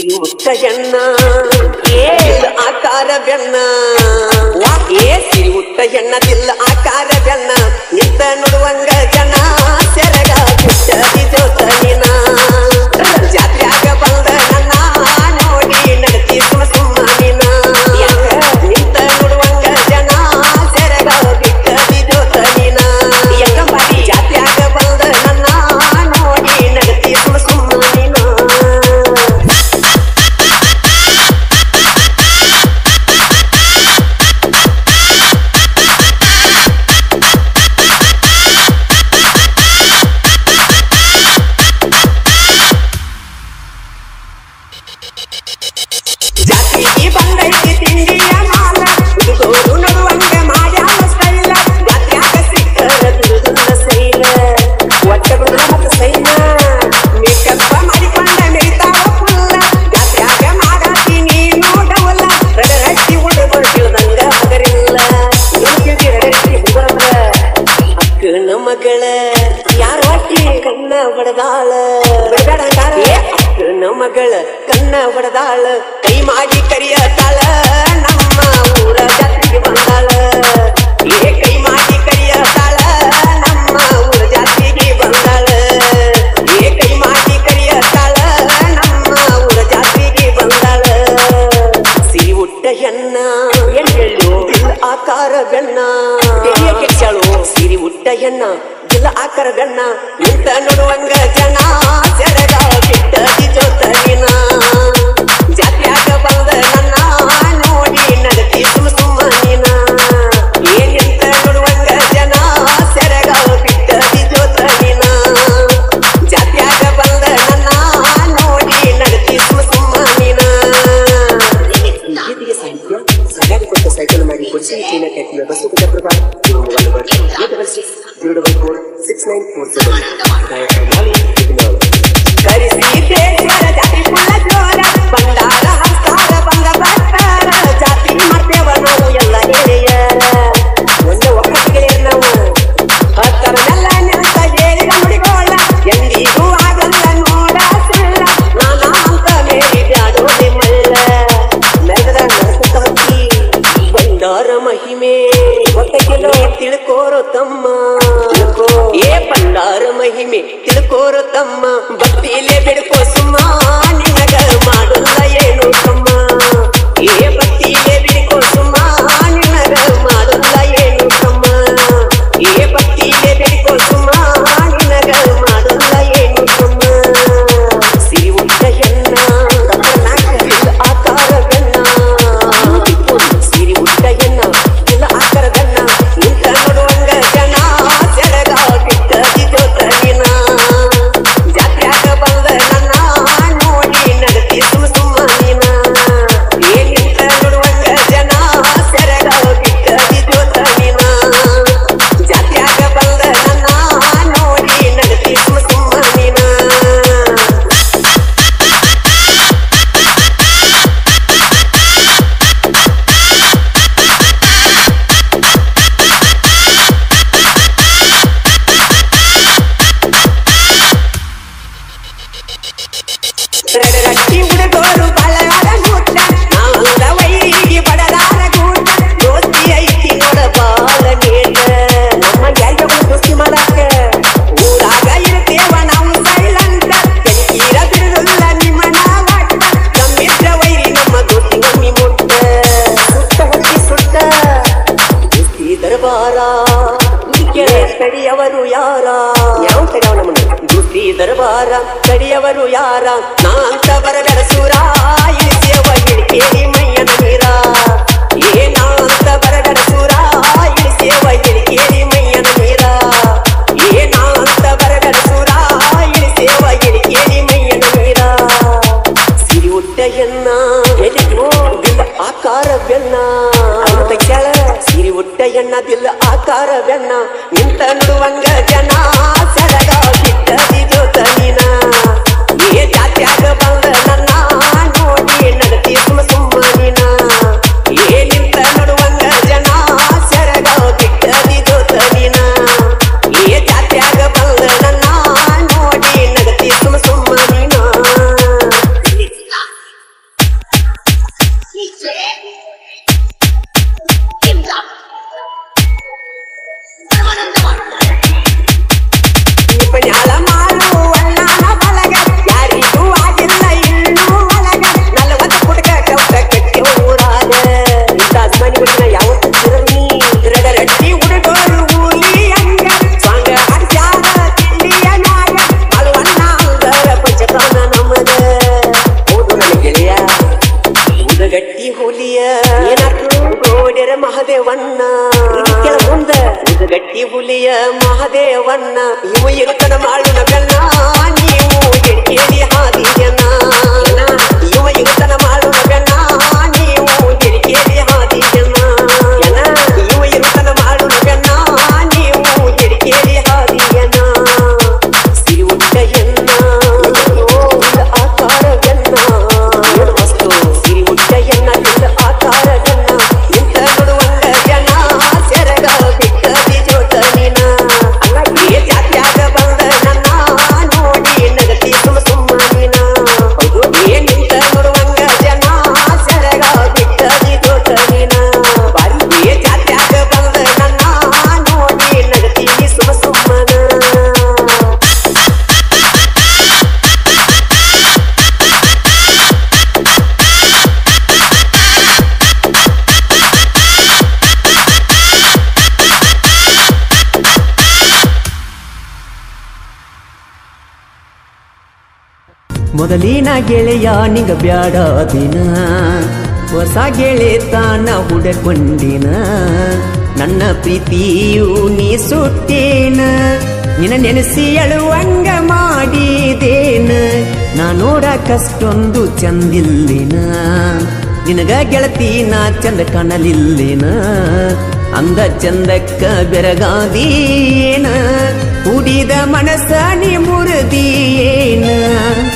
ಸಿರಿ ಮುಟ್ಟ ಹೆಣ್ಣ ಏ ಆಕಾರ ಬೆಣ್ಣ ಏ ಸಿರಿ ಮುಟ್ಟ ಹೆಣ್ಣ ದಿಲ್ಲ ಆಕಾರ ಬೆಣ್ಣ ನಿಂತ ನೋಡುವಂಗ ಜನ ಸೆರಗ ಬಿಟ್ಟದಿ ಜೋತನಿನ ಜಾತ್ರ್ಯಾಗ ಬಂದ ನನ್ನ ನೋಡಿ ನಡತಿ ಸುಮ್ಮ ಸುಮ್ಮನಿನ ನಿಂತ ನೋಡುವಂಗ ಜನ ಸೆರಗ ಬಿಟ್ಟದಿ ಜೋತನಿನ ಜಾತ್ರ್ಯಾಗ ಬಂದ ನನ್ನ ನೋಡಿ ನಡತಿ ಸುಮ್ಮ ಸುಮ್ಮನಿನ ಜಾತಿಗೆ ಬಂದೈತಿ ತಿಂಡಿಯ ಮಾಲ ಹುಡುಗರು ನಡುವಂಗ ಮಾಡ್ಯಾವ ಸ್ಟೈಲ ಜಾತ್ಯಾಗ ಸಿಕ್ಕರ ದುಡುದುಲ್ಲ ಸೈಲ ಒಟ್ಟಗಳು ಮತ್ತು ಸೈನ ಮೇಕಪ್ಪ ಮಾಡಿಕೊಂಡ ಮೆರಿತಾವ ಫುಲ್ಲ ಜಾತ್ಯಾಗ ಮಾಡಾತಿ ನೀನು ಡವಲ್ಲ ರಡರಟ್ಟಿ ಹುಡುಗರು ತಿಳಿದಂಗ ಹಗರಿಲ್ಲ ನೋಡ್ತಿದ್ದಿ ರಡರಟ್ಟಿ ಹುಡುಗರ ಅಕ್ಕನ ಮಗಳ ಯಾರು ಆಕಿ ಕಣ್ಣ ಹೊಡೆದಾಳ ಅಕ್ಕನ ಮಗಳ ಕಣ್ಣ ಹೊಡೆದಾಳ ಕೈ ಮಾಡಿ ಕರಿಯತಾಳ ನಮ್ಮ ಊರ ಜಾತ್ರೆಗೆ ಬಂದಾಳ ಏ ಕೈ ಮಾಡಿ ಕರಿಯತಾಳ ನಮ್ಮ ಊರ ಜಾತ್ರೆಗೆ ಬಂದಾಳ ಏ ಕೈ ಮಾಡಿ ಕರಿಯತಾಳ ನಮ್ಮ ಊರ ಜಾತ್ರೆಗೆ ಬಂದಾಳ ಸಿರಿ ಉಟ್ಟ ಹೆಣ್ಣ ಏನ್ ಹೇಳು ದಿಲ್ ಆಕಾರ ಬೆಣ್ಣ ತೆರಿಯ ಕೆಚ್ಚಾಳು ಸಿರಿ ಉಟ್ಟ ಹೆಣ್ಣ ದಿಲ್ ಆಕಾರ ಬೆಣ್ಣ ನಿಂತ ನೋಡುವಂಗ ಜನ ಸೆರಗ ಬಿಟ್ಟದಿ ಜೋತನಿನ ಜಾತ್ಯಾಗ ಬಂದ ನನ್ನ ನೋಡಿ ನಡತಿ ಸುಮ್ಮ ಸುಮ್ಮನಿನ ಏನ್ ನಿಂತ ನೋಡುವಂಗ ಜನ ಸೆರಗ ಬಿಟ್ಟದಿ ಜೋತನಿನ ಜಾತ್ಯಾಗ ಬಂದ ನನ್ನ ನೋಡಿ ನಡತಿ ಸುಮ್ಮ ಸುಮ್ಮನಿನ ಗೀತೆಗೆ ಸಾಹಿತ್ಯ ಸರಿಯಾಗಿ ಕೊಟ್ಟ ಸೈಕಲ್ ಮಾಡಿ ಕೊಡಿಸಿ ಚೀನಾ ಟ್ಯಾಕ್ನ ಬಸ್ಸು ಕುಟಪ್ರಭಾ ನಿಮ್ಮ mobile number eight double six zero double four six nine four seven ಗಾಯಕ ಮಾಲಿ ಇಗ್ನಾಳ್. ಕರೆಸಿದ್ದೇಶ್ವರ ಜಾತಿ ಕುಲ ಜೋರ ಬಂಡಾರ ಹಸ್ತಾರ ಬಂದ ಬರ್ತಾರ ಜಾತಿ ಮಾಡ್ತೇವ ನಾವು ಎಲ್ಲ ಗೆಳೆಯರ ಒಂದೇ ಒಕ್ಕಟ್ಟಿಗೆ ನಾವು ಹತ್ತರನೆಲ್ಲ ನಿಂತ ಹೇಳಿದ ನುಡಿಗೋಳ ಎಂದಿಗೂ ಆಗಲ್ಲ ನೋಡ ಸಿಲ್ಲ ನಾನ ಅಂತ ಮೇರಿ ಬ್ಯಾಡೋ ನಿಮ್ಮಲ್ಲ ಮೆರೆದ ನರಸುತ್ತ ಹಕ್ಕಿ ಬಂಡಾರ ಮಹಿಮೆ ಒಕ್ಕಕಿಲೋ ತಿಳ್ಕೋರೋ ತಮ್ಮ ಏ ಬಂಡಾರ ಮಹಿಮೆ ತಿಳ್ಕೋರೋ ತಮ್ಮ ಭಕ್ತಿಲೇ ಬಿಡ್ಕೋ ಸುಮ್ಮ ನಿನಗ ಮಾಡಲ್ಲ ಏನು ತಮ್ಮ ಏ ಭಕ್ತಿಲೇ ಬಿಡ್ಕೋ ಸುಮ್ಮ ನಿನಗ ಮಾಡಲ್ಲ ಏನು ತಮ್ಮ ಏ ಭಕ್ತಿಲೇ ಬಿಡ್ಕೋ ಸುಮ್ಮ ನಿನಗ ಮಾಡಲ್ಲ ಏನು ತಮ್ಮ ಸಿರಿ ಉಟ್ಟ ಹೆಣ್ಣ ನಾಲ್ಕು ಆಕಾರ ಗಣ್ಣ ಸಿರಿ ಉಟ್ಟ ಹೆಣ್ಣ ಇಲ್ಲ ಆಕಾರ ಗಣ್ಣ ನಿಂತ ನೋಡುವಂಗ ಜನ ಸೆರಗ ಬಿಟ್ಟದಿ ಜೋತನಿನ ಜಾತ್ರ್ಯಾಗ ಬಂದ ನನ್ನ ನೋಡಿ ನಡತಿ ಸುಮ್ಮ ಸುಮ್ಮನಿನ ಏನ್ ನಿಂತ ನೋಡುವಂಗ ಜನ ಸೆರಗ ಬಿಟ್ಟದಿ ಜೋತನಿನ ಜಾತ್ರ್ಯಾಗ ಬಂದ ನನ್ನ ನೋಡಿ ನಡತಿ ಸುಮ್ಮ ಸುಮ್ಮನಿನ ರಟ್ಟಿ ಹುಡುಗೋರು ಬಲವಾದ ಮೂತ್ರ ನಾವಂದ ವೈರಿಗೆ ಬಡದಾರ ಗೂಟ ದೋಸ್ತಿ ಐತಿ ನೋಡ ಬಾಲ ಗೇಟ ನಮ್ಮ ಯಾರಿಗ ದೋಸ್ತಿ ಮಾಡಾಕ ಊರಾಗ ಇರ್ತೇವ ನಾವು ಸೈಲಂತ ತೆನಿಕೀರ ಬಿಡುದಿಲ್ಲ ನಿಮ್ಮ ನಾವಾಟ ನಮ್ಮಿದ್ರ ವೈರಿ ನಮ್ಮ ದೋಸ್ತಿ ಒಮ್ಮಿ ಮುಟ್ಟ ಸುಟ್ಟ ಹೊತ್ತಿ ಸುಟ್ಟ ದೋಸ್ತಿ ದರ್ಬಾರ ಕಡಿಯವರು ಯಾರ ಯಾವ ಕಡಿಯವ ನಮ್ಮನ್ನ ದೋಸ್ತಿ ದರ್ಬಾರ ಕಡಿಯವರು ಯಾರ ನಾ ಅಂತ ಬರಬೇಡ ಸೂರ ಇಳಿಸೇವ ಇಳಿಕೇರಿ ಮೈಯನ ನೀರ ಏ ನಾ ಅಂತ ಬರಬೇಡ ಸೂರ ಇಳಿಸೇವ ಇಳಿಕೇರಿ ಮೈಯನ ನೀರ ಏ ನಾ ಅಂತ ಬರಬೇಡ ಸೂರ ಇಳಿಸೇವ ಇಳಿಕೇರಿ ಮೈಯನ ನೀರ ಸಿರಿ ಉಟ್ಟ ಹೆಣ್ಣ ಎಲ್ಲಿದ್ವು ದಿಲ್ಲ ಆಕಾರ ಬೆಣ್ಣ ಅವನು ತೆಗ್ಯಾಳ ಸಿರಿ ಉಟ್ಟ ಎಣ್ಣ ದಿಲ್ಲ ಆಕಾರ ಬೆಣ್ಣ ನಿಂತ ನೋಡುವಂಗ ಜನ ಸೆರಗ ಬಿಟ್ಟದಿ ಜೋತನಿನ ಏ ಜಾತ್ಯಾಗ ಬಂದ ನನ್ನ ನೋಡಿ ನಡತಿ ಸುಮ್ಮ ಸುಮ್ಮನಿನ ಮಹಾದೇವಣ್ಣ ಕೆಳ ಮುಂದ ಇದು ಗಟ್ಟಿ ಹುಲಿಯ ಮಹಾದೇವಣ್ಣ ಇವ ಇರುತ್ತನ ಮಾಡುನ ಬೆನ್ನ ನೀವು ಗಿಡಕೇಳಿ ಹಾದಿಯನ್ನ ಇವ ಇರುತ್ತನ ಮಾಡುನ ಬೆನ್ನ ನೀವು ಗಿಡಕೇಳಿ ಹಾದಿಯನ್ನ ಇವ ಇರುತ್ತನ ಮಾಡುನ ಬೆನ್ನ ನೀವು ಗಿಡಕೇಳಿ ಹಾದಿಯನ್ನ ಸಿರಿ ಉಟ್ಟಯನ್ನ ಇಲ್ಲ ಆಕಾರವನ್ನ ಏನು ವಸ್ತು ಸಿರಿ ಉಟ್ಟಯನ್ನ ಇಲ್ಲ ಆಕಾರವನ್ನ ಇಂಥ ನೋಡುವಂಗ ಜನ ಸೆರಗ ಬಿಟ್ಟದಿ ಜೋತನಿನ ಅಲ್ಲೇ ಜಾತ್ಯಾಗ ಬಂದ ನನ್ನ ನೋಡಿ ನಗತಿ ಸುಮ್ಮ ಸುಮ್ಮನಿನ ಹೌದು ಏನ್ ನಿಂತ ನೋಡುವಂಗ ಜನ ಸೆರಗ ಬಿಟ್ಟದಿ ಜೋತನಿನ ಬಾರಿ ಜಾತ್ಯಾಗ ಬಂದ ನನ್ನ ನೋಡಿ ನಗತಿ ಸುಮ್ಮ ಸುಮ್ಮನ ಮೊದಲಿನ ಗೆಳೆಯ ನಿಗ ಬ್ಯಾಡ ದಿನ ಹೊಸ ಗೆಳೆತಾನ ಹುಡಕೊಂಡಿನ ನನ್ನ ಪ್ರೀತಿಯು ನೀ ಸುಟ್ಟೇನ ನಿನ್ನ ನೆನೆಸಿ ಅಳುವಂಗ ಮಾಡಿದೇನ ನಾ ನೋಡಕಷ್ಟೊಂದು ಚಂದಿಲ್ಲಿನ ನಿನಗ ಗೆಳತಿ ನಾ ಚಂದ ಕಾಣಲಿಲ್ಲಿನ ಅಂದ ಚಂದಕ್ಕ ಬೆರಗಾದೀನ ಕುಡಿದ ಮನಸ್ಸ ನೀ ಮುರಿದೀನ